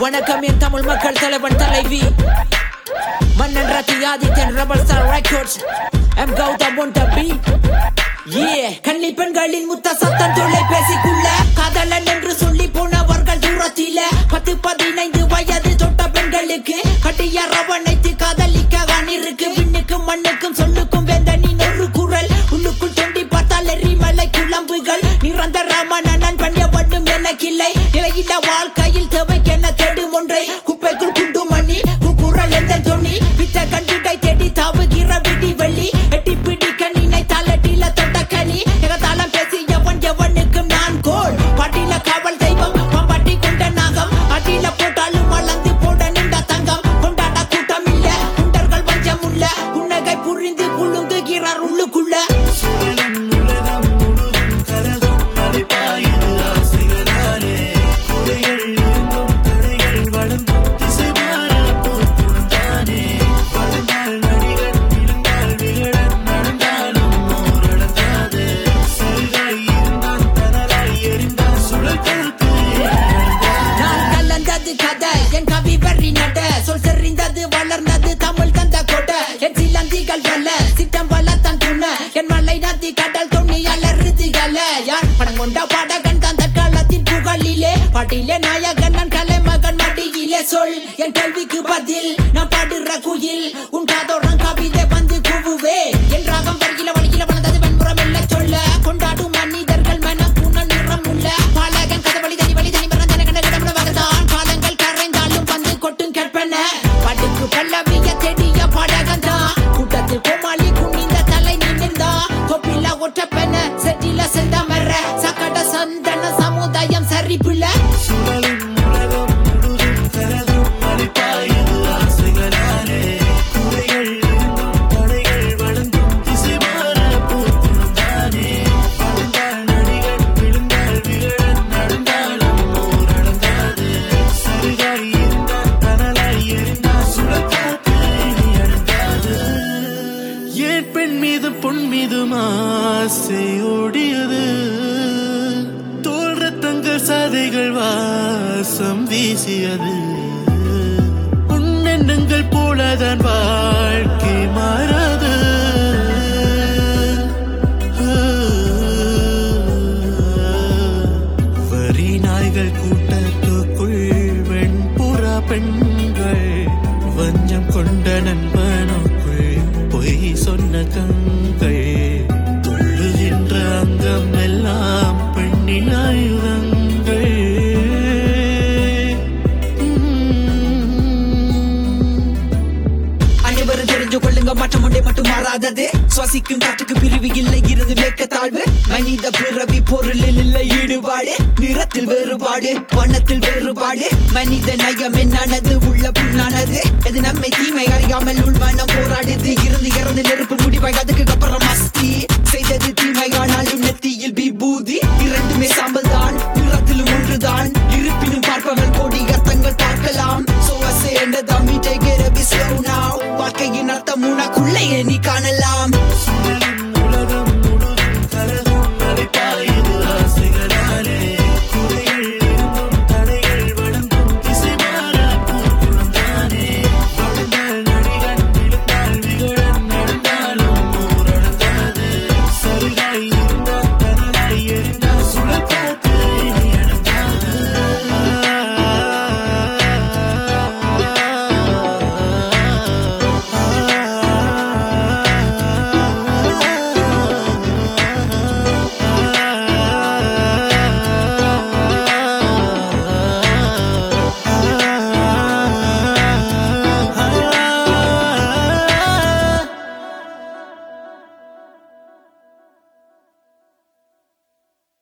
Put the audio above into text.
வணக்கம் என் தமிழ் மக்கள் தலைவன் தலைவி மன்னன் ரத்தி ஆதித்தன் ரபல் star records M Gautham on the beat Yeah. கன்னி பெண்களின் முத்த சத்தம் தொலைபேசிக்குள்ள காதலன் என்று சொல்லி போனவர்கள் தூரத்தில பத்து பதினைந்து வயது தொட்ட பெண்களுக்கு கட்டிய ரவணைத்து காதலிக்க வானிருக்கு விண்ணுக்கும் மண்ணுக்கும் சொல்லுக்கும் வேந்தனின் ஒரு குரல் உள்ளுக்குள் தொண்டி பார்த்தால் எரிமலை குழம்புகள் நிரந்தரமான நண்பன் எவனும் எனக்கில்லை நிலையில வாழ்க்கையில் தேவைக்கென தேடும் ஒன்றை குப்பைக்குள் குண்டு மணி குக்குரல் எந்த தொனி வித்த கண்டுடை தேடி தாவுகிற விடி வெள்ளி எட்டி பிடிக்க நினைத்தால் எட்டில தொட்ட கனி எகத்தாலம் பேசி எவன் எவனுக்கும் நான் கோல் பாட்டில காவல் தெய்வம் பாட்டி கொண்ட நாகம் அடியில போட்டாலும் வளர்ந்து போட நின்ற தங்கம் கொண்டாட கூட்டம் இல்ல குண்டர்கள் பஞ்சம் உள்ள புன்னகை புரிந்து குலுங்குகிறார் உள்ளுக்குள்ள சுழலும் உலகம் முழுதும் கலகும் மலைப்பாயுது ஆசைகளாலே குறைகள் இருந்தும் தடைகள் வளர்ந்தும் திசை மாற போற்றும் தானே வளர்ந்தால் நடிகன் விழுந்தால் விகடன் நடந்தாலும் ஓரடங்காது சரிகாய் இருந்தான் தனராய் எரிந்தான் சுழல் கருத்து நான் கலந்தது கதை என் கவி வரி நட சொல் செறிந்தது வளர்ந்தது தமிழ் தந்த கொடை என் சிலந்திகள் வல்ல சிட்டம் வளர்த்தன் துணை என் மலை நதி கடல் தொண்ணி அலறுது கல யார் படம் கொண்ட பாடகன் தந்த காலத்தின் புகழிலே பாட்டிலே நாயகன் நான் கலைமகன் மடியிலே சொல் என் கேள்விக்கு பதில் நான் பாடுற குயில் உன் காதோரம் கவிதை வந்து கூவுவே என் ராகம் வருகில வழியில வளர்ந்தது வெண்புறம் இல்ல சொல்ல கொண்டாடும் மனிதர்கள் மனம் புன நிறம் உள்ள பாலகன் கதவழி தனி வழி தனி மரம் தன கண்ட கிடமுட வகதான் காலங்கள் கரைந்தாலும் வந்து கொட்டும் கற்பன படுக்கு பல்லவிய தெடிய பாடகன் தான் கூட்டத்தில் கோமாளி குனிந்த தலை நிமிர்ந்தா தொப்பில ஒற்றப்பென செட்டில செந்தமர சக்கட சந்தன சமுதாயம் சரிப்புல சுழலும் உலகம் முழுதும் கலகும் மலைப்பாயுது ஆசைகளாலே குறைகள் இருந்தும் தடைகள் வளர்ந்தும் திசை மாற போற்றும் தானே வளர்ந்தால் நடிகன் விழுந்தால் விகடன் நடந்தாலும் ஓரடங்காது சரிகாய் இருந்தான் தனலாய் எரிந்தான் சுழற்காத்து இனி அடங்காது ஏன் பெண் மீது பொன் மீதும் ஆசை ஓடியது தோல் ரத்தங்கள் சதைகள் வாசம் வீசியது உன்னெண்ணங்கள் போலதான் வாழ்க்கை மாறாது வரி நாய்கள் கூட்டத்துக்குள் வெண்புறா பெண்கள் வஞ்சம் கொண்ட நண்பனுக்குள் பொய் சொன்ன கங்கள் துள்ளுகின்ற அங்கம் எல்லாம் பெண்ணின் ஆயுதங்கள் உம். அனைவரும் தெரிஞ்சு கொள்ளுங்க மாற்றம் ஒன்றே மட்டும் மாறாதது சுவாசிக்கும் காற்றுக்கு பிரிவு இல்லை இருந்து மேற்க தாழ்வு மனித பிறவி பொருளில் இல்லை ஈடுபாடு நிறத்தில் வேறுபாடு வண்ணத்தில் வேறுபாடு மனித நயம் என்னானது உள்ள புண்ணானது எது நம்மை தீமை அறியாமல் உள்மனம் போராடுது இருந்து இறந்து நெருப்பு முடிவாய் அது